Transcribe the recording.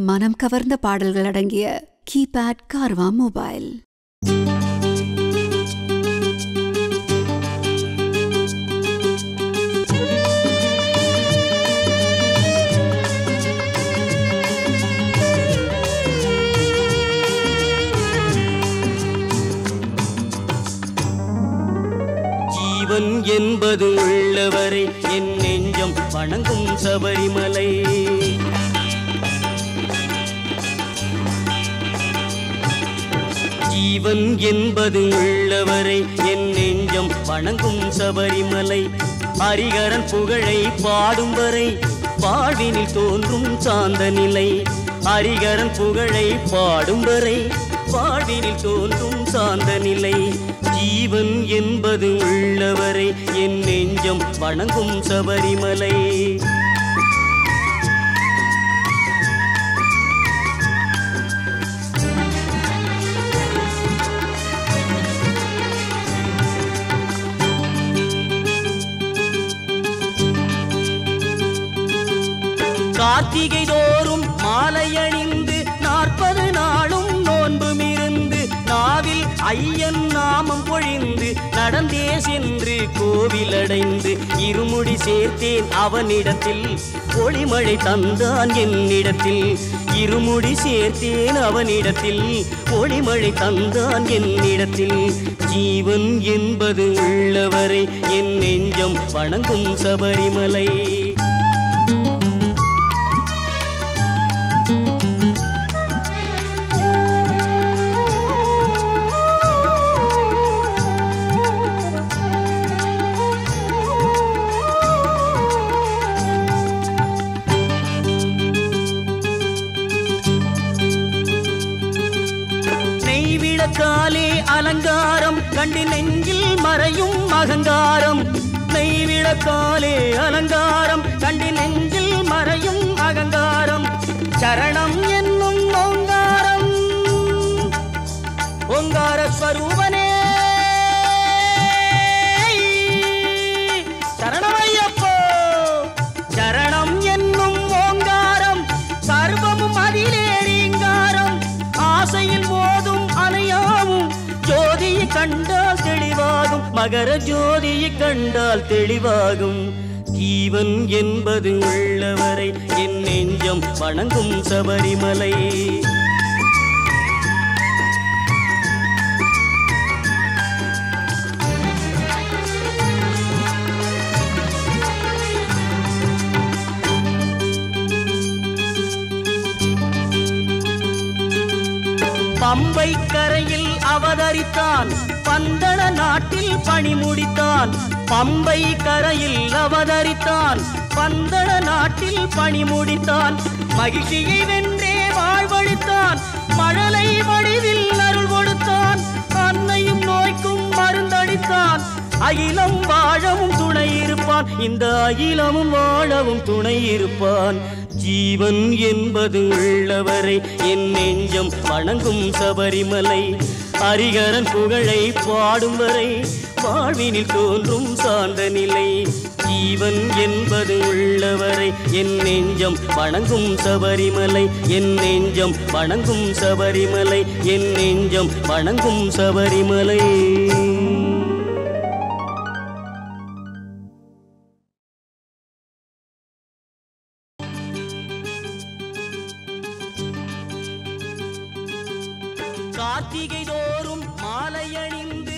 மனம் கவர்ந்த பாடல்கள் அடங்கிய கீபேட் கார்வா மொபைல் ஜீவன் என்பது உள்ளவரை என் நெஞ்சம் வணங்கும் சபரிமலை ஜீவன் என்பது உள்ளவரை என் நெஞ்சம் வணங்கும் சபரிமலை ஹரிகரன் புகழை பாடும் வரை வாழ்வினில் தோன்றும் சாந்த நிலை ஹரிகரன் புகழை பாடும் வரை வாழ்வினில் தோன்றும் சாந்த நிலை ஜீவன் என்பது உள்ளவரை என் நெஞ்சம் வணங்கும் சபரிமலை கார்த்திகை தோறும் மாலை அணிந்து நாற்பது நாளும் நோன்பும் இருந்து நாவில் ஐயன் நாமம் பொழிந்து நடந்தே சென்று கோவில் அடைந்து இருமுடி சேர்த்தேன் அவனிடத்தில் ஒளிமழை தந்தான் என்னிடத்தில் இருமுடி சேர்த்தேன் அவனிடத்தில் ஒளிமழை தந்தான் என்னிடத்தில் ஜீவன் என்பது உள்ளவரை என் நெஞ்சம் வணங்கும் சபரிமலை நெய்விளக்காலே அலங்காரம் கண்டு நெஞ்சில் மறையும் அகங்காரம் நெய்விளக்காலே அலங்காரம் கண்டு நெஞ்சில் மறையும் அகங்காரம் சரணம் என்னும் ஓங்காரம் ஓங்கார ஸ்வரூபனே சரணமையப்போ சரணம் என்னும் ஓங்காரம் சர்வமும் அதிலே ரீங்காரம் ஆசையில் மோதும் அலையாவும் ஜோதியை கண்டால் தெளிவாகும் மகர ஜோதியை கண்டால் தெளிவாகும் ஜீவன் என்பது உள்ளவரை என் நெஞ்சம் வணங்கும் சபரிமலை பம்பை கரையில் அவதரித்தான் பந்தள நாட்டில் பணி முடித்தான் பம்பை கரையில் அவதரித்தான் பந்தள நாட்டில் பணி முடித்தான் மகிழ்ச்சியை வென்றே வாழ்வழித்தான் மழலை வடிவில் அருள் கொடுத்தான் அன்னையும் நோய்க்கும் மருந்தளித்தான் அகிலம் வாழவும் துணை இருப்பான் இந்த அகிலமும் வாழவும் துணை இருப்பான் ஜீவன் என்பது உள்ளவரை என் நெஞ்சம் வணங்கும் சபரிமலை ஹரிகரன் புகழை பாடும் வரை வாழ்வினில் தோன்றும் சார்ந்த நிலை ஜீவன் என்பது உள்ளவரை என் நெஞ்சம் வணங்கும் சபரிமலை என் நெஞ்சம் வணங்கும் சபரிமலை என் நெஞ்சம் வணங்கும் சபரிமலை கார்த்திகை தோறும் மாலை அணிந்து